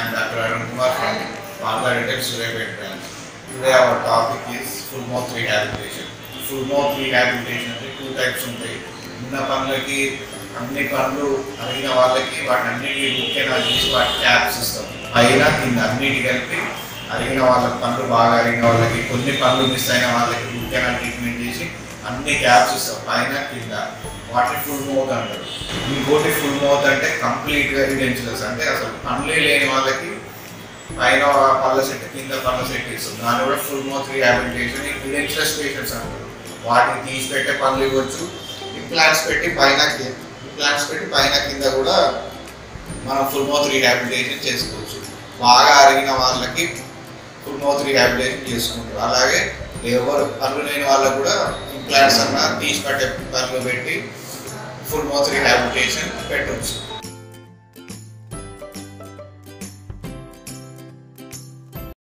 I'm Dr. Arun Kumar from Bangla Dental Surabaya branch. Today our topic is full mouth rehabilitation. Full mouth rehabilitation అంటే two types ఉంటాయి ఉన్న పనులకి అన్ని పనులు అడిగిన వాళ్ళకి వాటి అన్నిటి ముఖ్యంగా చేసి వాటి క్యాప్స్ ఇస్తాం పైన కింద అన్నిటి కలిపి అడిగిన వాళ్ళకి పనులు బాగా అడిగిన వాళ్ళకి కొన్ని పనులు మిస్ అయిన వాళ్ళకి ముఖ్యంగా ట్రీట్మెంట్ చేసి అన్ని క్యాప్స్ ఇస్తాం పైన కింద వాటిని ఫుల్ మౌత్ అంటారు ఇంకోటి ఫుల్ మౌత్ అంటే కంప్లీట్గా ఎవిడెన్షియల్స్ అంటే అసలు పనులే లేని వాళ్ళకి పైన పళ్ళ సెట్ కింద పళ్ళ సెట్ ఇస్తుంది దాన్ని కూడా ఫుల్ మౌత్ రీహాబిలిటేషన్ ఎవిడెన్షియలస్ పేషెంట్స్ అంటారు వాటిని తీసి పెట్టే పనులు ఇవ్వచ్చు ఇంప్లాంట్స్ పెట్టి పైన ఇంప్లాంట్స్ పెట్టి పైన కింద కూడా మనం ఫుల్ మౌత్ రీహాబిలిటేషన్ చేసుకోవచ్చు బాగా అరిగిన వాళ్ళకి ఫుల్ మౌత్ రీహాబిలిటేషన్ చేసుకుంటారు అలాగే ఎవరు పనులు లేని వాళ్ళకు కూడా ఇంప్లాంట్స్ అన్న తీసి పెట్టే పనులు పెట్టి ఫుల్ మౌత్ రీహాబిలిటేషన్ పెట్టవచ్చు